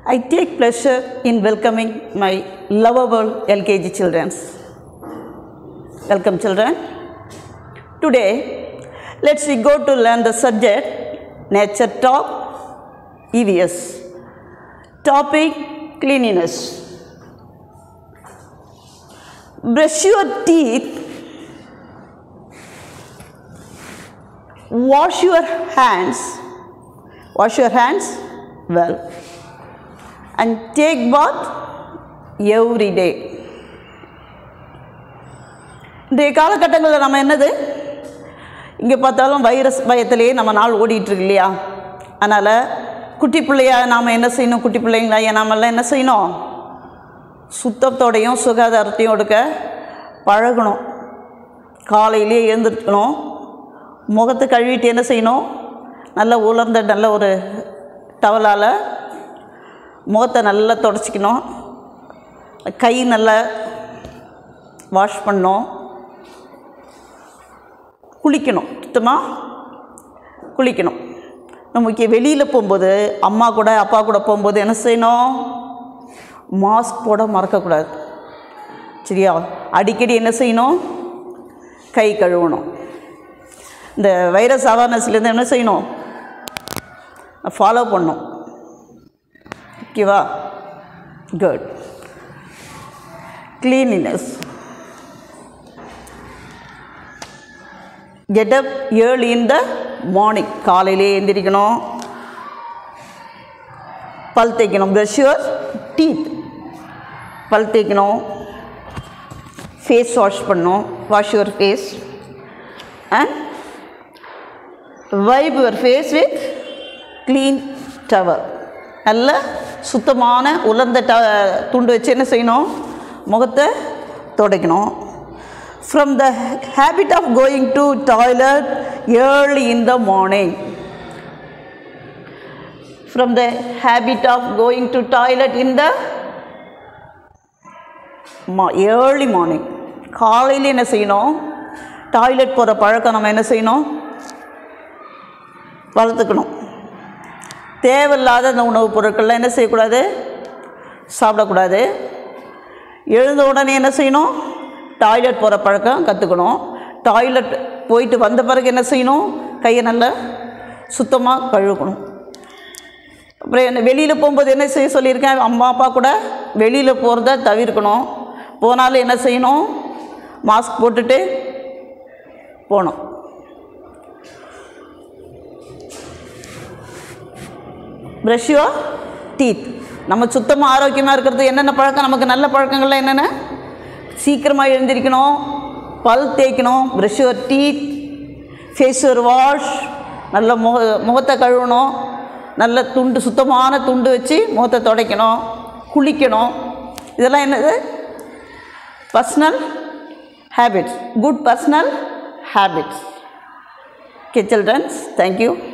I take pleasure in welcoming my lovable LKG children. Welcome, children. Today, let's we go to learn the subject Nature Talk EVS. Topic Cleanliness. Brush your teeth. Wash your hands. Wash your hands well. And take bath every day. இன்றைய காலகட்டங்களில் நம்ம என்னது இங்கே பார்த்தாலும் virus பயத்திலேயே நம்ம நாள் ஓடிட்டு இருக்கு இல்லையா அதனால் குட்டி பிள்ளையா நாம் என்ன செய்யணும் குட்டி பிள்ளைங்களா நாமெல்லாம் என்ன செய்யணும் சுத்தத்தோடையும் சுகாதாரத்தையும் எடுக்க பழகணும் காலையிலே எழுந்திருக்கணும் முகத்தை கழுவிட்டு என்ன செய்யணும் நல்ல உலர்ந்த நல்ல ஒரு டவலால் முகத்தை நல்லா தொடச்சிக்கணும் கை நல்லா வாஷ் பண்ணணும் குளிக்கணும் சுத்தமாக குளிக்கணும் நமக்கு வெளியில் போகும்போது அம்மா கூட அப்பா கூட போகும்போது என்ன செய்யணும் மாஸ்க் போட மறக்கக்கூடாது சரியா அடிக்கடி என்ன செய்யணும் கை கழுவணும் இந்த வைரஸ் அவேர்னஸ்லேருந்து என்ன செய்யணும் ஃபாலோ பண்ணணும் ஓகேவா good cleanliness get up early in the morning காலையிலே எழுந்திரிக்கணும் பல் தேய்க்கணும் ப்ரஷ் யுவர் டீத் பல் தேய்க்கணும் ஃபேஸ் வாஷ் பண்ணணும் wash your face and wipe your face with clean towel நல்ல சுத்தமான உலர்ந்த ட துண்டு வச்சு என்ன செய்யணும் முகத்தை துடைக்கணும் from the habit of going to toilet early in the morning from the habit of going to toilet in the மா ஏர்லி மார்னிங் காலையில் என்ன செய்யணும் டாய்லெட் போகிற பழக்கம் நம்ம என்ன செய்யணும் வளர்த்துக்கணும் தேவையில்லாத அந்த உணவுப் பொருட்கள்லாம் என்ன செய்யக்கூடாது சாப்பிடக்கூடாது எழுந்த உடனே என்ன செய்யணும் டாய்லெட் போகிற பழக்கம் கற்றுக்கணும் டாய்லெட் போயிட்டு வந்த பிறகு என்ன செய்யணும் கையை நல்லா சுத்தமாக கழுவணும் அப்புறம் என்ன வெளியில் போகும்போது என்ன செய்ய சொல்லியிருக்கேன் அம்மா அப்பா கூட வெளியில் போகிறத தவிர்க்கணும் போனாலும் என்ன செய்யணும் மாஸ்க் போட்டுட்டு போகணும் ப்ரஷ் யுவர் டீத் நம்ம சுத்தமாக ஆரோக்கியமாக இருக்கிறது என்னென்ன பழக்கம் நமக்கு நல்ல பழக்கங்கள்லாம் என்னென்ன சீக்கிரமாக எழுந்திரிக்கணும் பல் தேய்க்கணும் brush your teeth face your wash நல்ல முக முகத்தை கழுவணும் நல்ல துண்டு சுத்தமான துண்டு வச்சு முகத்தை துடைக்கணும் குளிக்கணும் இதெல்லாம் என்னது personal habits good personal habits okay childrens thank you